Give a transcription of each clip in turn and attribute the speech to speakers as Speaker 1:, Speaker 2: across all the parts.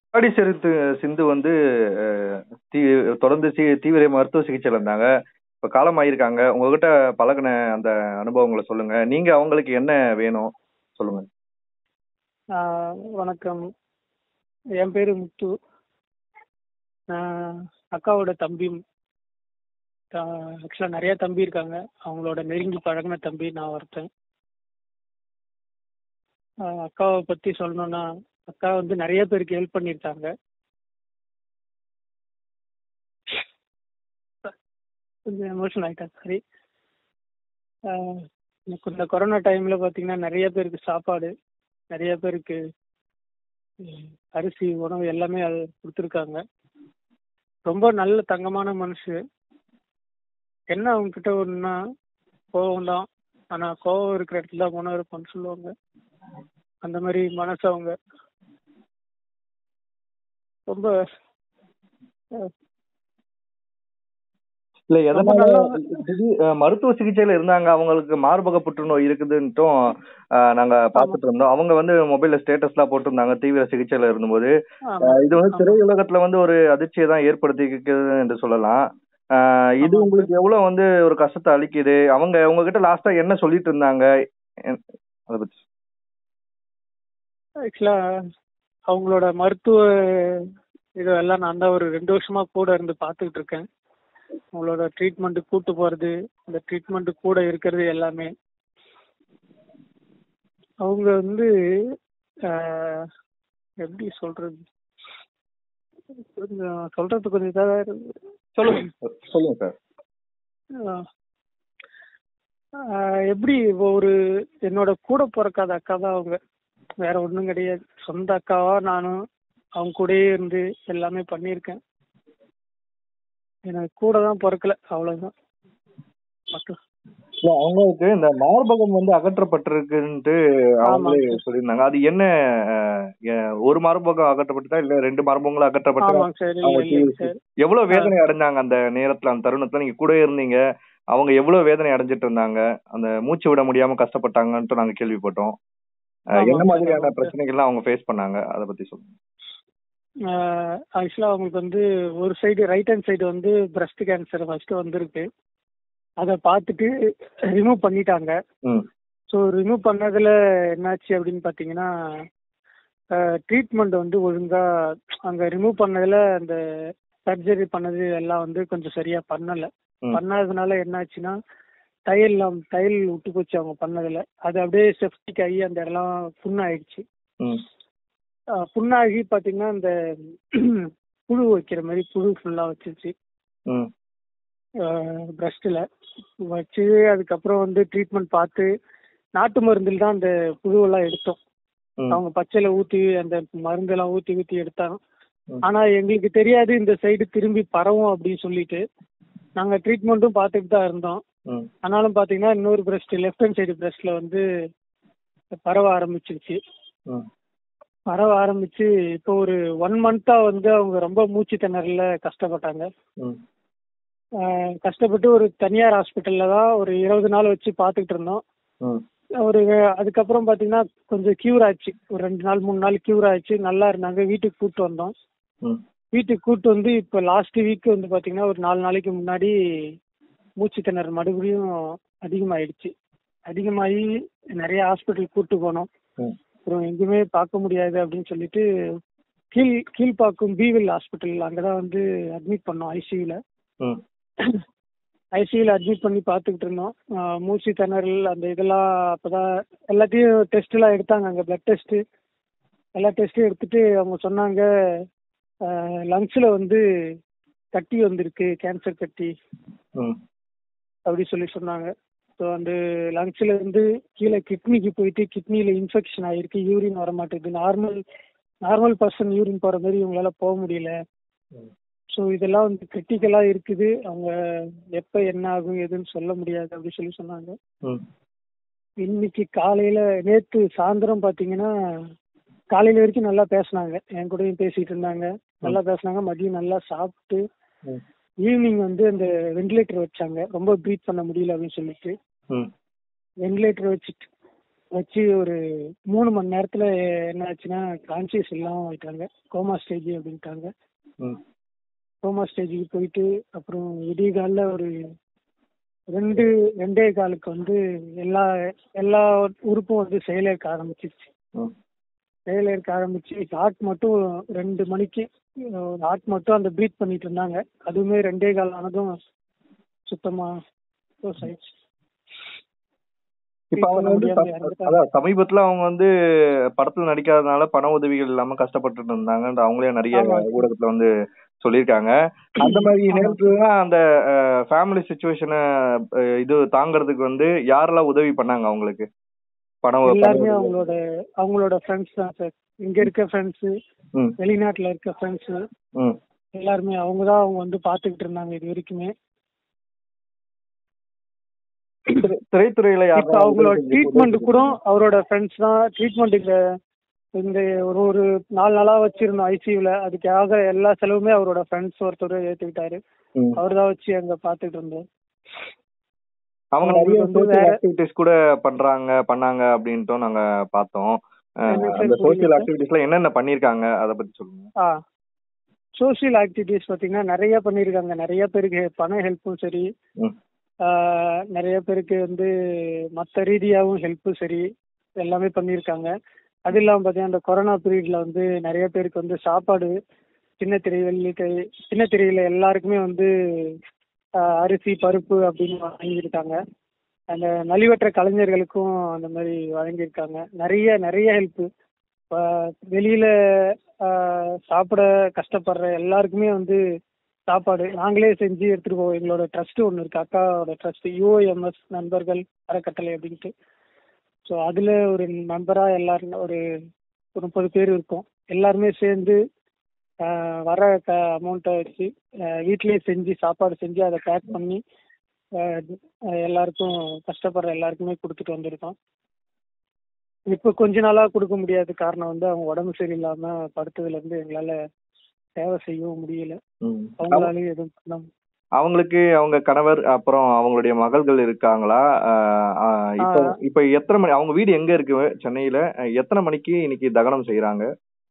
Speaker 1: முன்னாடி சிறுத்து சிந்து வந்து அஹ், தீ தொடர்ந்து சி தீவிர மருத்துவ சிகிச்சையில் இருந்தாங்க இப்போ காலமாயிருக்காங்க உங்ககிட்ட பழகுன அந்த அனுபவங்களை சொல்லுங்க நீங்க அவங்களுக்கு என்ன வேணும் சொல்லுங்க
Speaker 2: ஆஹ் வணக்கம் என் பேரு முத்து நான் அக்காவோட தம்பி ஆக்சுவலாக நிறைய தம்பி இருக்காங்க அவங்களோட நெருங்கி பழகின தம்பி நான் ஒருத்தன் ஆஹ் அக்காவை பற்றி சொல்லணும்னா அக்கா வந்து நிறைய பேருக்கு ஹெல்ப் பண்ணியிருக்காங்க கொஞ்சம் எமோஷன் ஆகிட்டேன் சாரி எனக்கு இந்த கொரோனா டைமில் பார்த்தீங்கன்னா நிறைய பேருக்கு சாப்பாடு நிறைய பேருக்கு ம், அரிசி உணவு எல்லாமே அது கொடுத்துருக்காங்க ரொம்ப நல்ல தங்கமான மனுஷன் என்ன அவங்க கிட்ட ஒன்றுனா கோவம் தான் ஆனால் கோவம் இருக்கிற இடத்துல தான் குணம் இருக்கும்னு சொல்லுவாங்க அந்த மாதிரி மனசு அவங்க ரொம்ப அஹ்,
Speaker 1: இல்ல
Speaker 2: ரொம்ப
Speaker 1: எதனால
Speaker 2: நல்லா-
Speaker 1: திடீர் அஹ், மருத்துவ சிகிச்சையில இருந்தாங்க அவங்களுக்கு மார்பக புற்றுநோய் இருக்குதுன்ட்டும் அஹ், நாங்க பார்த்துட்டு இருந்தோம் அவங்க வந்து மொபைல்ல ஸ்டேட்டஸ்லாம் போட்டிருந்தாங்க தீவிர சிகிச்சையில இருந்தபோது
Speaker 2: ஆமா
Speaker 1: அஹ், இது வந்து
Speaker 2: ஆமா.
Speaker 1: திரையுலகத்துல வந்து ஒரு அதிர்ச்சியை தான் ஏற்படுத்திக்கிறது என்று சொல்லலாம் அஹ், இது
Speaker 2: ஆமா.
Speaker 1: உங்களுக்கு எவ்வளவு வந்து ஒரு கஷ்டத்தை அளிக்குது அவங்க உங்ககிட்ட லாஸ்டா என்ன சொல்லிட்டு இருந்தாங்க என்- அதை பத்தி
Speaker 2: ஆக்சுவலா அவங்களோட மருத்துவ இதெல்லாம் நான் தான் ஒரு ரெண்டு வருஷமா கூட இருந்து பார்த்துக்கிட்டு இருக்கேன் அவங்களோட ட்ரீட்மெண்ட் கூட்டு போறது அந்த ட்ரீட்மெண்ட் கூட இருக்கிறது எல்லாமே அவங்க வந்து ஆஹ், எப்படி சொல்றது கொஞ்சம் சொல்றது கொஞ்சம் இதாக இருக்கு.
Speaker 1: சொல்லுங்க சொல்லுங்க சார்
Speaker 2: ஆஹ், ஆஹ், எப்படி ஒரு என்னோட கூட பிறக்காத அக்கா தான் அவங்க வேற ஒன்றும் கிடையாது சொந்த அக்காவா நானும் அவங்க கூடயே இருந்து எல்லாமே பண்ணியிருக்கேன் எனக்கு கூட தான் பிறக்கல அவ்வளவுதான் மட்டும்
Speaker 1: இல்ல, அவங்களுக்கு இந்த மார்பகம் வந்து அகற்றப்பட்டிருக்குன்ட்டு அவங்களே
Speaker 2: ஆமாங்க.
Speaker 1: சொல்லியிருந்தாங்க அது என்ன அஹ், எ- ஒரு மார்பகம் அகற்றப்பட்டதா இல்ல ரெண்டு மார்பகங்களும் அகற்றப்பட்டா
Speaker 2: ஆமாங்க சார் இல்லை
Speaker 1: அவங்க
Speaker 2: இல்லைங்க சார்
Speaker 1: எவ்வளவு வேதனை அடைஞ்சாங்க அந்த நேரத்துல அந்த தருணத்துல நீங்க கூட இருந்தீங்க அவங்க எவ்வளவு வேதனை அடைஞ்சிட்டு இருந்தாங்க அந்த மூச்சு விட முடியாம கஷ்டப்பட்டாங்கன்ட்டு நாங்க கேள்விப்பட்டோம் அஹ்,
Speaker 2: ஆமாங்க
Speaker 1: என்ன
Speaker 2: சார்,
Speaker 1: மாதிரியான
Speaker 2: ஆமாங்க சார்.
Speaker 1: பிரச்சனைகள்லாம் அவங்க ஃபேஸ் பண்ணாங்க அதை பத்தி சொல்லுங்க
Speaker 2: ஆக்சுவலாக அவங்களுக்கு வந்து ஒரு சைடு ரைட் ஹேண்ட் சைடு வந்து பிரஸ்ட் கேன்சர் ஃபர்ஸ்ட் வந்திருக்கு அதை பார்த்துட்டு ரிமூவ் பண்ணிட்டாங்க
Speaker 1: ம்
Speaker 2: ஸோ ரிமூவ் பண்ணதில் என்னாச்சு அப்படின்னு பார்த்தீங்கன்னா ட்ரீட்மெண்ட் வந்து ஒழுங்காக அங்கே ரிமூவ் பண்ணதில் அந்த சர்ஜரி பண்ணது எல்லாம் வந்து கொஞ்சம் சரியாக பண்ணலை
Speaker 1: ம்.
Speaker 2: பண்ணாததுனால என்னாச்சுன்னா தையல் தையல் விட்டு போச்சு அவங்க பண்ணதில் அது அப்படியே செப்டிக் ஆகி அந்த இடம்லாம் புண்ணாயிடுச்சு
Speaker 1: ம்
Speaker 2: ஆஹ் புண்ணாகி பார்த்தீங்கன்னா இந்த புழு வைக்கிற மாதிரி புழு ஃபுல்லாக வச்சிருச்சு
Speaker 1: ம்
Speaker 2: பிரஸ்ட்டில் வச்சு அதுக்கப்புறம் வந்து ட்ரீட்மெண்ட் பார்த்து நாட்டு மருந்தில் தான் அந்த புழுவெல்லாம் எடுத்தோம்
Speaker 1: ம்
Speaker 2: அவங்க பச்சையில ஊற்றி அந்த மருந்தெல்லாம் ஊற்றி ஊற்றி எடுத்தாங்க
Speaker 1: ம்.
Speaker 2: ஆனால் எங்களுக்கு தெரியாது இந்த சைடு திரும்பி பரவும் அப்படின்னு சொல்லிட்டு நாங்கள் ட்ரீட்மெண்ட்டும் பார்த்துட்டு தான் இருந்தோம்
Speaker 1: ம்
Speaker 2: ஆனாலும் பார்த்தீங்கன்னா இன்னொரு பிரஸ்ட் லெஃப்ட் ஹேண்ட் சைடு பிரஸ்ட்டில் வந்து பரவ ஆரம்பிச்சிருச்சு
Speaker 1: ம்
Speaker 2: பரவ ஆரம்பிச்சு இப்போ ஒரு ஒன் மந்த்தா வந்து அவங்க ரொம்ப மூச்சு திணறல கஷ்டப்பட்டாங்க
Speaker 1: ம்
Speaker 2: ஆஹ் கஷ்டப்பட்டு ஒரு தனியார் ஹாஸ்பிட்டல்ல தான் ஒரு இருபது நாள் வச்சு பார்த்துக்கிட்டு இருந்தோம்
Speaker 1: ம்
Speaker 2: ஒரு அதுக்கப்புறம் பார்த்தீங்கன்னா கொஞ்சம் கியூர் ஆச்சு ஒரு ரெண்டு நாள் மூணு நாள் கியூர் ஆச்சு நல்லா இருந்தாங்க வீட்டுக்கு கூப்பிட்டு வந்தோம்
Speaker 1: ம்
Speaker 2: வீட்டுக்கு கூப்பிட்டு வந்து இப்போ லாஸ்ட் வீக் வந்து பார்த்தீங்கன்னா ஒரு நாலு நாளைக்கு முன்னாடி மூச்சு திணறல் மறுபடியும் அதிகமாயிடுச்சு அதிகமாகி நிறைய ஹாஸ்பிட்டல் கூப்பிட்டு போனோம்
Speaker 1: ம்
Speaker 2: அப்புறம் எங்கேயுமே பார்க்க முடியாது அப்படின்னு சொல்லிட்டு கீழ் கீழ்ப்பாக்கம் பீவில் ஹாஸ்பிட்டல் அங்கே தான் வந்து அட்மிட் பண்ணோம் ஐசியூவில்
Speaker 1: ம்
Speaker 2: ஐசியூவில் அட்மிட் பண்ணி பார்த்துக்கிட்டு இருந்தோம் ஆஹ் மூச்சு திணறல் அந்த இதெல்லாம் அப்போ தான் எல்லாத்தையும் டெஸ்ட்லாம் எடுத்தாங்க அங்கே பிளட் டெஸ்ட்டு எல்லா டெஸ்ட்டும் எடுத்துட்டு அவங்க சொன்னாங்க லங்ஸில் வந்து கட்டி வந்திருக்கு கேன்சர் கட்டி
Speaker 1: ம்
Speaker 2: அப்படி சொல்லி சொன்னாங்க ஸோ அந்த லங்ஸில் இருந்து கீழே கிட்னிக்கு போயிட்டு கிட்னியில் இன்ஃபெக்ஷன் ஆகிருக்கு யூரின் வர மாட்டேங்குது நார்மல் நார்மல் பர்சன் யூரின் போகிற மாதிரி இவங்களால போக முடியல
Speaker 1: ம்.
Speaker 2: ஸோ இதெல்லாம் வந்து கிரிட்டிக்கலாக இருக்குது அவங்க எப்போ என்ன ஆகும் எதுன்னு சொல்ல முடியாது அப்படி சொல்லி சொன்னாங்க
Speaker 1: ம்
Speaker 2: இன்னைக்கு காலையில் நேற்று சாயந்தரம் பார்த்தீங்கன்னா காலையில் வரைக்கும் நல்லா பேசுனாங்க என் கூடயும் பேசிட்டு இருந்தாங்க நல்லா பேசுனாங்க மதியம் நல்லா சாப்பிட்டு
Speaker 1: ம்
Speaker 2: ஈவினிங் வந்து அந்த வெண்டிலேட்டர் வச்சாங்க ரொம்ப ப்ரீத் பண்ண முடியல அப்படின்னு சொல்லிட்டு
Speaker 1: ம்
Speaker 2: வெண்டிலேட்டர் வச்சுட்டு வச்சு ஒரு மூணு மணி நேரத்துல என்ன ஆச்சுன்னா கான்சியஸ் இல்லாம ஆயிட்டாங்க கோமா ஸ்டேஜ் அப்படின்ட்டாங்க
Speaker 1: ம்
Speaker 2: கோமா ஸ்டேஜுக்கு போயிட்டு அப்புறம் விடிய காலில் ஒரு ரெண்டு ரெண்டே காலுக்கு வந்து எல்லா எல்லா உறுப்பும் வந்து செயலிழக்க ஆரம்பிச்சிருச்சு
Speaker 1: ம்
Speaker 2: செயலிழக்க ஆரம்பிச்சு ஹார்ட் மட்டும் ரெண்டு மணிக்கு ஹார்ட் மட்டும் அந்த ப்ரீத் பண்ணிட்டு இருந்தாங்க அதுவுமே ரெண்டே கால் ஆனதும் சுத்தமா close ஆயிடுச்சு
Speaker 1: இப்ப அவங்க வந்து
Speaker 2: முடியாம
Speaker 1: ச-
Speaker 2: இறந்துட்டாங்க.
Speaker 1: அதான் சமீபத்துல அவங்க வந்து படத்துல நடிக்காதனால பண உதவிகள் இல்லாம கஷ்டப்பட்டு இருந்தாங்கன்ற அவங்களே நிறைய
Speaker 2: ஆமா.
Speaker 1: ஊடகத்துல வந்து சொல்லியிருக்காங்க அந்த மாதிரி
Speaker 2: ஆமா.
Speaker 1: நேரத்துல அந்த ஃபேமிலி சுச்சுவேஷனை இது தாங்கறதுக்கு வந்து யாரெல்லாம் உதவி பண்ணாங்க அவங்களுக்கு பணம் பண
Speaker 2: எல்லாருமே
Speaker 1: உதவி.
Speaker 2: அவங்களோட அவங்களோட ஃப்ரெண்ட்ஸ் தான் சார் இங்க இருக்க ஃப்ரெண்ட்ஸ்
Speaker 1: ம்,
Speaker 2: வெளிநாட்டுல இருக்க ஃப்ரெண்ட்ஸ்
Speaker 1: ம்.
Speaker 2: எல்லாருமே அவங்க தான் அவங்க வந்து பாத்துக்கிட்டு இருந்தாங்க இது வரைக்குமே
Speaker 1: திரை- திரைத்துறையில
Speaker 2: இப்ப
Speaker 1: யாரெல்லாம்
Speaker 2: அவங்களோட
Speaker 1: உதவி
Speaker 2: ட்ரீட்மெண்ட்
Speaker 1: செஞ்சு-
Speaker 2: கூட அவரோட ஃப்ரெண்ட்ஸ் தான் ட்ரீட்மெண்ட் இந்த இந்த ஒரு ஒரு நாலு நாளா வச்சிருந்தோம் ஐசியூல அதுக்காக எல்லா செலவுமே அவரோட ஃப்ரெண்ட்ஸ் ஒருத்தர் ஏத்துக்கிட்டாரு
Speaker 1: ம்.
Speaker 2: அவர் தான் வச்சு அங்க பாத்துட்டு இருந்தோம்
Speaker 1: அவங்க
Speaker 2: அவங்களுக்கு
Speaker 1: நிறைய
Speaker 2: வந்து
Speaker 1: சோசியல்
Speaker 2: வேற-
Speaker 1: ஆக்டிவிட்டிஸ் கூட பண்றாங்க பண்ணாங்க அப்படின்ட்டும் நாங்க பார்த்தோம் அஹ்,
Speaker 2: என்ன சார்
Speaker 1: அந்த
Speaker 2: புரியல
Speaker 1: சோசியல்
Speaker 2: சார்?
Speaker 1: ஆக்டிவிட்டிஸ்ல என்னென்ன பண்ணிருக்காங்க அத பத்தி சொல்லுங்க
Speaker 2: ஆ சோஷியல் ஆக்டிவிட்டிஸ் பார்த்தீங்கன்னா நிறைய பண்ணியிருக்காங்க நிறைய பேருக்கு பண ஹெல்ப்பும் சரி
Speaker 1: ம்,
Speaker 2: ஆஹ் நிறைய பேருக்கு வந்து மற்ற ரீதியாகவும் ஹெல்ப்பும் சரி எல்லாமே பண்ணியிருக்காங்க அது இல்லாமல் பார்த்தீங்கன்னா இந்த கொரோனா பீரியட்ல வந்து நிறைய பேருக்கு வந்து சாப்பாடு சின்ன திரை வெள்ளி திரை சின்ன திரையில எல்லாருக்குமே வந்து ஆஹ் அரிசி பருப்பு அப்படின்னு வாங்கியிருக்காங்க அந்த நலிவற்ற கலைஞர்களுக்கும் அந்த மாதிரி வழங்கியிருக்காங்க நிறைய நிறைய ஹெல்ப்பு வெளியில ஆஹ் சாப்பிட கஷ்டப்படுற எல்லாருக்குமே வந்து சாப்பாடு நாங்களே செஞ்சு எடுத்துட்டு போவோம் எங்களோட ட்ரஸ்ட் ஒன்று இருக்கு அக்காவோட ட்ரஸ்ட் யூஓஎம்எஸ் நண்பர்கள் அறக்கட்டளை அப்படின்ட்டு ஸோ அதில் ஒரு மெம்பராக எல்லாரும் ஒரு ஒரு முப்பது பேர் இருக்கோம் எல்லாருமே சேர்ந்து ஆஹ் வர க அமௌண்ட்டை வச்சு ஆஹ் வீட்டிலேயே செஞ்சு சாப்பாடு செஞ்சு அதை பேக் பண்ணி ஆஹ் ஆஹ் எல்லாருக்கும் கஷ்டப்படுற எல்லாருக்குமே கொடுத்துட்டு வந்திருக்கோம் இப்போ கொஞ்ச நாளாக கொடுக்க முடியாத காரணம் வந்து அவங்க உடம்பு சரியில்லாம படுத்ததுலேருந்து எங்களால் சேவை செய்யவும் முடியல
Speaker 1: ம்.
Speaker 2: அவங்களாலையும் எதுவும் பண்ண முடியல.
Speaker 1: அவங்களுக்கு அவங்க கணவர் அப்புறம் அவங்களுடைய மகள்கள் இருக்காங்களா அஹ், அஹ், இப்போ
Speaker 2: ஆ.
Speaker 1: இப்போ எத்தனை மணி அவங்க வீடு எங்க இருக்கு சென்னையில அஹ், எத்தனை மணிக்கு இன்னைக்கு தகனம் செய்யறாங்க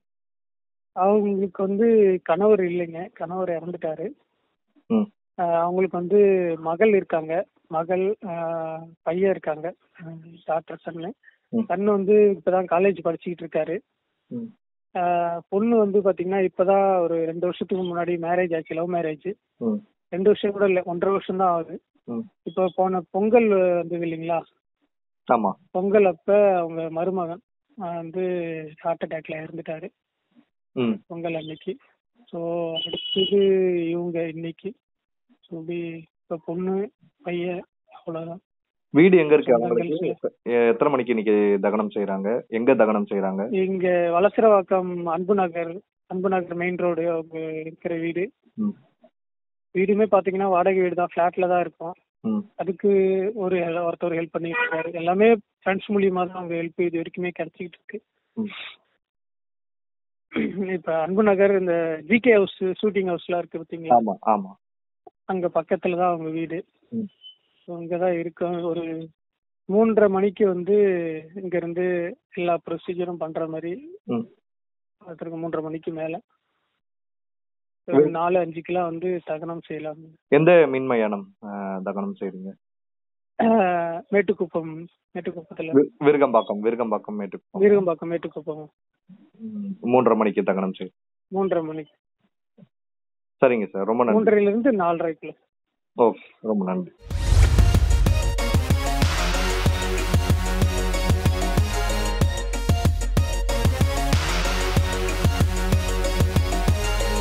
Speaker 2: அவங்களுக்கு வந்து கணவர் இல்லைங்க கணவர் இறந்துட்டாரு
Speaker 1: ம்
Speaker 2: ஆஹ் அவங்களுக்கு வந்து மகள் இருக்காங்க மகள் ஆஹ் பையன் இருக்காங்க டாக்டர் சன்னு
Speaker 1: ம்.
Speaker 2: சன்னு வந்து இப்பதான் காலேஜ் படிச்சுக்கிட்டு இருக்காரு
Speaker 1: ம்
Speaker 2: ஆஹ் பொண்ணு வந்து பாத்தீங்கன்னா இப்பதான் ஒரு ரெண்டு வருஷத்துக்கு முன்னாடி மேரேஜ் ஆச்சு லவ் மேரேஜ்
Speaker 1: ம்
Speaker 2: ரெண்டு வருஷம் கூட இல்லை ஒன்றரை வருஷம் தான் ஆகுது
Speaker 1: ம்
Speaker 2: இப்போ போன பொங்கல் வந்தது இல்லைங்களா
Speaker 1: ஆமா
Speaker 2: பொங்கல் அப்ப அவங்க மருமகன் ஆஹ் வந்து ஹார்ட் அட்டாக்ல இறந்துட்டாரு
Speaker 1: ம்
Speaker 2: பொங்கல் அன்னைக்கு ஸோ அடுத்தது இவங்க இன்னைக்கு ஸோ இப்படி இப்போ பொண்ணு பையன் அவ்வளோதான்
Speaker 1: வீடு எங்க இருக்கு
Speaker 2: சொந்தங்கள்
Speaker 1: அவங்களுக்கு எ- எத்தனை மணிக்கு இன்னைக்கு தகனம் செய்யறாங்க எங்க தகனம் செய்யறாங்க
Speaker 2: இங்க வலசரவாக்கம் அன்பு நகர் அன்பு நகர் மெயின் ரோடு அவங்க இருக்கிற வீடு
Speaker 1: ம்
Speaker 2: வீடுமே பார்த்தீங்கன்னா வாடகை வீடு தான் ஃப்ளாட்ல தான் இருக்கும்
Speaker 1: ம்
Speaker 2: அதுக்கு ஒரு ஹெல்- ஒருத்தர் ஹெல்ப் பண்ணிட்டு இருக்காரு எல்லாமே ஃப்ரெண்ட்ஸ் மூலியமா தான் அவங்க ஹெல்ப் இது வரைக்குமே கிடைச்சிக்கிட்டு இருக்கு
Speaker 1: ம்
Speaker 2: இப்ப அன்பு நகர் இந்த ஜிகே ஹவுஸ் ஷூட்டிங் ஹவுஸ்லாம் இருக்கு பார்த்தீங்களா
Speaker 1: ஆமா ஆமா
Speaker 2: அங்க பக்கத்துல தான் அவங்க வீடு
Speaker 1: ம்
Speaker 2: இங்கே தான் இருக்கோம் ஒரு மூன்றரை மணிக்கு வந்து இங்க இருந்து எல்லா ப்ரொசீஜரும் பண்ற மாதிரி
Speaker 1: ம்
Speaker 2: ஒருத்தருக்கு மூன்றரை மணிக்கு மேல ஒரு நாலு அஞ்சுக்கெல்லாம் வந்து தகனம் செய்யலாம்
Speaker 1: எந்த மின்மயானம் அஹ், தகனம் செய்றீங்க
Speaker 2: ஆஹ் மேட்டுக்குப்பம் மேட்டுக்குப்பத்துல
Speaker 1: வி- விருகம்பாக்கம் விருகம்பாக்கம் மேட்டுக்குப்பம்
Speaker 2: வீரகம்பாக்கம் மேட்டுக்குப்பம்
Speaker 1: ம், மூன்றரை மணிக்கு தகனம் செய்
Speaker 2: மூன்றரை மணிக்கு
Speaker 1: சரிங்க சார் ரொம்ப நன்றி
Speaker 2: மூன்றரைல இருந்து நாலரைக்குள்ள
Speaker 1: ஓகே ரொம்ப நன்றி